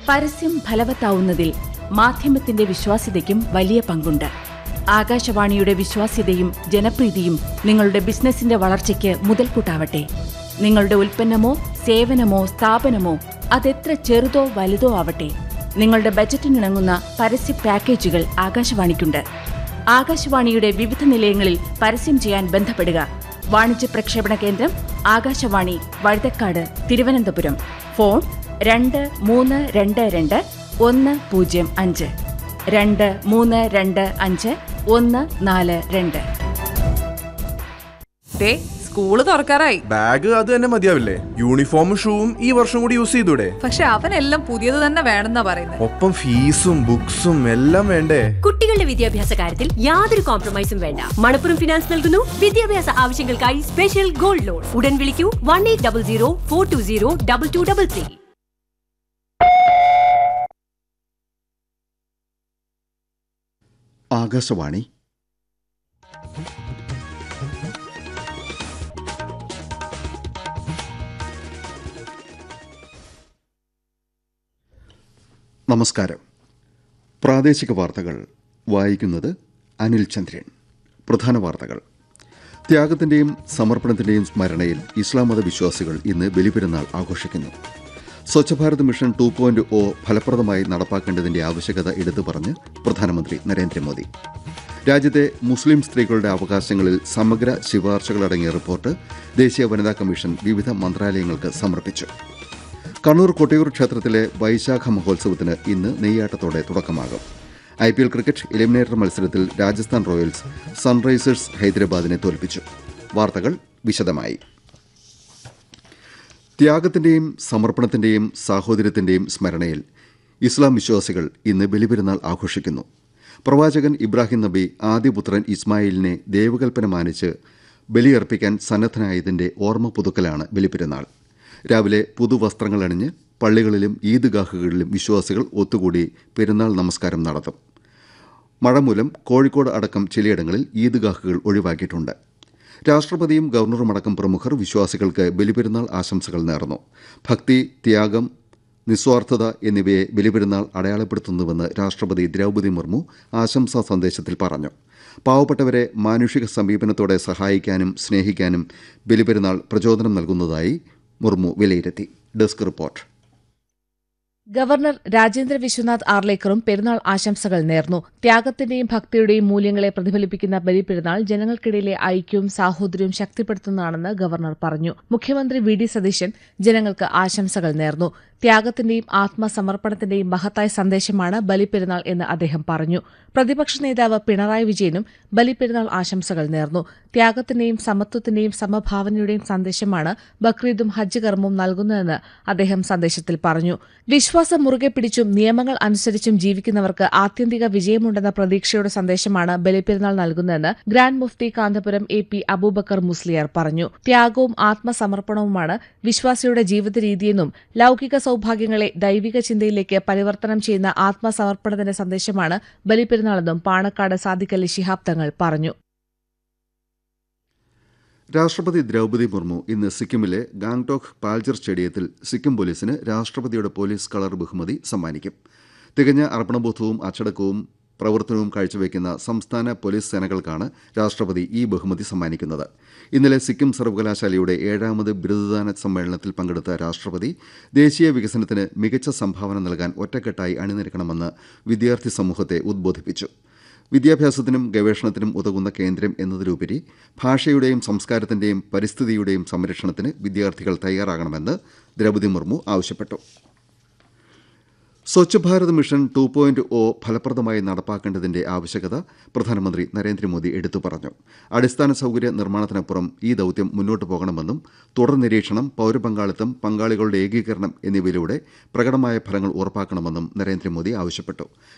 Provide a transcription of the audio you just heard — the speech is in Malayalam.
പരസ്യം ഫലവത്താവുന്നതിൽ മാധ്യമത്തിന്റെ വിശ്വാസ്യതയ്ക്കും വലിയ പങ്കുണ്ട് ആകാശവാണിയുടെ വിശ്വാസ്യതയും ജനപ്രീതിയും നിങ്ങളുടെ ബിസിനസിന്റെ വളർച്ചയ്ക്ക് മുതൽക്കൂട്ടാവട്ടെ നിങ്ങളുടെ ഉൽപ്പന്നമോ സേവനമോ സ്ഥാപനമോ അതെത്ര ചെറുതോ വലുതോ ആവട്ടെ നിങ്ങളുടെ ബജറ്റിനിണങ്ങുന്ന പരസ്യ പാക്കേജുകൾ ആകാശവാണിക്കുണ്ട് ആകാശവാണിയുടെ വിവിധ നിലയങ്ങളിൽ പരസ്യം ചെയ്യാൻ ബന്ധപ്പെടുക വാണിജ്യ പ്രക്ഷേപണ കേന്ദ്രം ആകാശവാണി വഴുതക്കാട് തിരുവനന്തപുരം ഫോൺ രണ്ട് മൂന്ന് രണ്ട് രണ്ട് ഒന്ന് പൂജ്യം അഞ്ച് രണ്ട് മൂന്ന് രണ്ട് അഞ്ച് ഒന്ന് നാല് രണ്ട് ദേ സ്കൂള് തുറക്കാറായി ബാഗ് അത് തന്നെ മതിയാവില്ലേ യൂണിഫോമും ഷൂവും ഈ വർഷം കൂടി യൂസ് ചെയ്തൂടെ പക്ഷെ അവനെല്ലാം പുതിയത് തന്നെ വേണമെന്നാ പറയുന്നത് ഒപ്പം ഫീസും ബുക്സും എല്ലാം വേണ്ടേ കുട്ടികളുടെ വിദ്യാഭ്യാസ കാര്യത്തിൽ യാതൊരു കോംപ്രമൈസും വേണ്ട മണപ്പുറം ഫിനാൻസ് നൽകുന്നു വിദ്യാഭ്യാസ ആവശ്യങ്ങൾക്കായി സ്പെഷ്യൽ ഗോൾഡ് ലോൺ ഉടൻ വിളിക്കൂ one eight double zero four two zero double two double three Akashvani നമസ്കാരം പ്രാദേശിക വാർത്തകൾ വായിക്കുന്നത് അനിൽ ചന്ദ്രൻ പ്രധാന വാർത്തകൾ ത്യാഗത്തിന്റെയും സമർപ്പണത്തിന്റെയും സ്മരണയിൽ ഇസ്ലാം മത വിശ്വാസികൾ ഇന്ന് ബലിപെരുന്നാൾ ആഘോഷിക്കുന്നു Swachh Bharat mission two point O ഫലപ്രദമായി നടപ്പാക്കേണ്ടതിന്റെ ആവശ്യകത എടുത്തു പറഞ്ഞ് പ്രധാനമന്ത്രി നരേന്ദ്രമോദി രാജ്യത്തെ മുസ്ലിം സ്ത്രീകളുടെ അവകാശങ്ങളിൽ സമഗ്ര ശുപാർശകളടങ്ങിയ റിപ്പോർട്ട് ദേശീയ വനിതാ കമ്മീഷൻ വിവിധ മന്ത്രാലയങ്ങൾക്ക് സമർപ്പിച്ചു കണ്ണൂർ കൊട്ടിയൂർ ക്ഷേത്രത്തിലെ വൈശാഖ മഹോത്സവത്തിന് ഇന്ന് നെയ്യാട്ടത്തോടെ തുടക്കമാകും I P L cricket eliminator മത്സരത്തിൽ രാജസ്ഥാൻ റോയൽസ് സൺറൈസേഴ്സ് ഹൈദരാബാദിനെ തോൽപ്പിച്ചു വാർത്തകൾ വിശദമായി ത്യാഗത്തിന്റെയും സമർപ്പണത്തിന്റെയും സാഹോദര്യത്തിന്റെയും സ്മരണയിൽ ഇസ്ലാം വിശ്വാസികൾ ഇന്ന് ബലിപെരുന്നാൾ ആഘോഷിക്കുന്നു പ്രവാചകൻ ഇബ്രാഹിം നബി ആദ്യപുത്രൻ ഇസ്മായിലിനെ ദൈവകൽപ്പന മാനിച്ച് ബലിയർപ്പിക്കാൻ സന്നദ്ധനായതിന്റെ ഓർമ്മ പുതുക്കലാണ് ബലിപെരുന്നാൾ രാവിലെ പുതുവസ്ത്രങ്ങൾ അണിഞ്ഞ് പള്ളികളിലും ഈദ്ഗാഹുകളിലും വിശ്വാസികൾ ഒത്തുകൂടി പെരുന്നാൾ നമസ്കാരം നടത്തും മഴ മൂലം കോഴിക്കോട് അടക്കം ചിലയിടങ്ങളിൽ ഈദ്ഗാഹുകൾ ഒഴിവാക്കിയിട്ടുണ്ട് രാഷ്ട്രപതിയും ഗവർണറുമടക്കം പ്രമുഖർ വിശ്വാസികൾക്ക് ബലിപെരുന്നാൾ ആശംസകൾ നേർന്നു ഭക്തി ത്യാഗം നിസ്വാർത്ഥത എന്നിവയെ ബലിപെരുന്നാൾ അടയാളപ്പെടുത്തുന്നുവെന്ന് രാഷ്ട്രപതി ദ്രൗപദി മുർമു ആശംസാ സന്ദേശത്തിൽ പറഞ്ഞു പാവപ്പെട്ടവരെ മാനുഷിക സമീപനത്തോടെ സഹായിക്കാനും സ്നേഹിക്കാനും ബലിപെരുന്നാൾ പ്രചോദനം നൽകുന്നതായി മുർമു വിലയിരുത്തി desk report governor Rajendra Vishwanath ആർലേക്കറും പെരുന്നാൾ ആശംസകൾ നേർന്നു ത്യാഗത്തിന്റെയും ഭക്തിയുടെയും മൂല്യങ്ങളെ പ്രതിഫലിപ്പിക്കുന്ന ബലിപെരുന്നാൾ ജനങ്ങൾക്കിടയിലെ ഐക്യവും സാഹോദര്യവും ശക്തിപ്പെടുത്തുന്നതാണെന്ന് ഗവർണർ പറഞ്ഞു മുഖ്യമന്ത്രി വി ഡി സതീശൻ ജനങ്ങൾക്ക് ആശംസകൾ നേർന്നു ത്യാഗത്തിന്റെയും ആത്മസമർപ്പണത്തിന്റെയും മഹത്തായ സന്ദേശമാണ് ബലിപെരുന്നാൾ എന്ന് അദ്ദേഹം പറഞ്ഞു പ്രതിപക്ഷ നേതാവ് പിണറായി വിജയനും ബലിപെരുന്നാൾ ആശംസകൾ നേർന്നു ത്യാഗത്തിന്റെയും സമത്വത്തിന്റെയും സമഭാവനയുടെയും സന്ദേശമാണ് ബക്രീദും ഹജ്ജ് കർമ്മവും നൽകുന്നതെന്ന് അദ്ദേഹം സന്ദേശത്തിൽ പറഞ്ഞു വിശ്വാസം മുറുകെ പിടിച്ചും നിയമങ്ങൾ അനുസരിച്ചും ജീവിക്കുന്നവർക്ക് ആത്യന്തിക വിജയമുണ്ടെന്ന പ്രതീക്ഷയുടെ സന്ദേശമാണ് ബലിപെരുന്നാൾ നൽകുന്നതെന്ന് ഗ്രാൻഡ് മുഫ്തി കാന്തപുരം എ പി അബൂബക്കർ മുസ്ലിയാർ പറഞ്ഞു ത്യാഗവും ആത്മസമർപ്പണവുമാണ് വിശ്വാസിയുടെ ജീവിത രീതിയെന്നും ലൌകിക സൌഭാഗ്യങ്ങളെ ദൈവിക ചിന്തയിലേക്ക് പരിവർത്തനം ചെയ്യുന്ന ആത്മസമർപ്പണത്തിന്റെ സന്ദേശമാണ് ബലിപെരുന്നാളെന്നും പാണക്കാട് സാദിഖലി ശിഹാബ് തങ്ങൾ പറഞ്ഞു രാഷ്ട്രപതി ദ്രൗപദി മുർമു ഇന്ന് സിക്കിമിലെ ഗാംഗ്ടോക്ക് പാൽജർ സ്റ്റേഡിയത്തിൽ സിക്കിം പോലീസിന് രാഷ്ട്രപതിയുടെ പോലീസ് കളർ ബഹുമതി സമ്മാനിക്കും തികഞ്ഞ അർപ്പണബോധവും അച്ചടക്കവും പ്രവർത്തനവും കാഴ്ചവെക്കുന്ന സംസ്ഥാന പോലീസ് സേനകൾക്കാണ് രാഷ്ട്രപതി ഈ ബഹുമതി സമ്മാനിക്കുന്നത് ഇന്നലെ സിക്കിം സർവകലാശാലയുടെ ഏഴാമത് ബിരുദദാന സമ്മേളനത്തിൽ പങ്കെടുത്ത രാഷ്ട്രപതി ദേശീയ വികസനത്തിന് മികച്ച സംഭാവന നൽകാൻ ഒറ്റക്കെട്ടായി അണിനിരക്കണമെന്ന് വിദ്യാർത്ഥി സമൂഹത്തെ ഉദ്ബോധിപ്പിച്ചു വിദ്യാഭ്യാസത്തിനും ഗവേഷണത്തിനും ഉതകുന്ന കേന്ദ്രം എന്നതിലുപരി ഭാഷയുടെയും സംസ്കാരത്തിന്റെയും പരിസ്ഥിതിയുടെയും സംരക്ഷണത്തിന് വിദ്യാർത്ഥികൾ തയ്യാറാകണമെന്ന് ദ്രൗപദി മുർമു ആവശ്യപ്പെട്ടു Swachh Bharat mission two point O ഫലപ്രദമായി നടപ്പാക്കേണ്ടതിന്റെ ആവശ്യകത പ്രധാനമന്ത്രി നരേന്ദ്രമോദി എടുത്തു പറഞ്ഞു അടിസ്ഥാന സൌകര്യ നിർമ്മാണത്തിനപ്പുറം ഈ ദൌത്യം മുന്നോട്ട് പോകണമെന്നും തുടർ നിരീക്ഷണം പൌരപങ്കാളിത്തം പങ്കാളികളുടെ ഏകീകരണം എന്നിവയിലൂടെ പ്രകടമായ ഫലങ്ങൾ ഉറപ്പാക്കണമെന്നും നരേന്ദ്രമോദി ആവശ്യപ്പെട്ടു